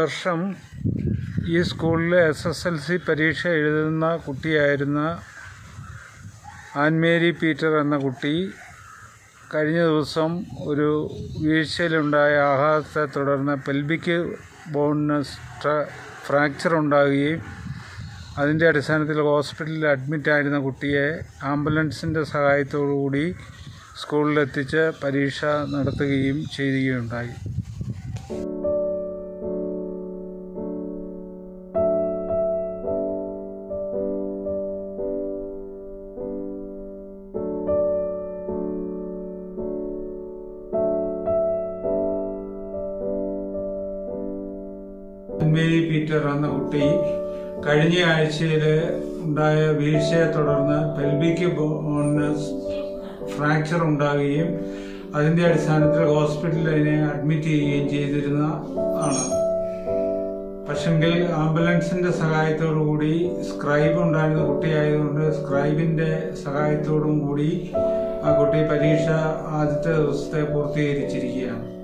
വർഷം ഈ സ്കൂളിൽ എസ് എസ് എൽ സി പരീക്ഷ എഴുതുന്ന കുട്ടിയായിരുന്ന ആൻമേരി പീറ്റർ എന്ന കുട്ടി കഴിഞ്ഞ ദിവസം ഒരു വീഴ്ചയിലുണ്ടായ ആഘാതത്തെ തുടർന്ന് പെൽബിക് ബോണിന് ഫ്രാക്ചർ ഉണ്ടാകുകയും അതിൻ്റെ അടിസ്ഥാനത്തിൽ ഹോസ്പിറ്റലിൽ അഡ്മിറ്റായിരുന്ന കുട്ടിയെ ആംബുലൻസിൻ്റെ സഹായത്തോടു കൂടി സ്കൂളിലെത്തിച്ച് പരീക്ഷ നടത്തുകയും ചെയ്യുകയുണ്ടായി മേരി പീറ്റർ എന്ന കുട്ടി കഴിഞ്ഞ ആഴ്ചയിൽ ഉണ്ടായ വീഴ്ചയെ തുടർന്ന് പെൽബിക് ബോണിന് ഫ്രാക്ചർ ഉണ്ടാകുകയും അതിന്റെ അടിസ്ഥാനത്തിൽ ഹോസ്പിറ്റലിൽ അതിനെ അഡ്മിറ്റ് ചെയ്യുകയും ചെയ്തിരുന്ന ആണ് പക്ഷെങ്കിൽ ആംബുലൻസിന്റെ സഹായത്തോടു കൂടി സ്ക്രൈബ് ഉണ്ടായിരുന്ന കുട്ടിയായതുകൊണ്ട് സ്ക്രൈബിന്റെ സഹായത്തോടും കൂടി ആ കുട്ടി പരീക്ഷ ആദ്യത്തെ ദിവസത്തെ പൂർത്തീകരിച്ചിരിക്കുകയാണ്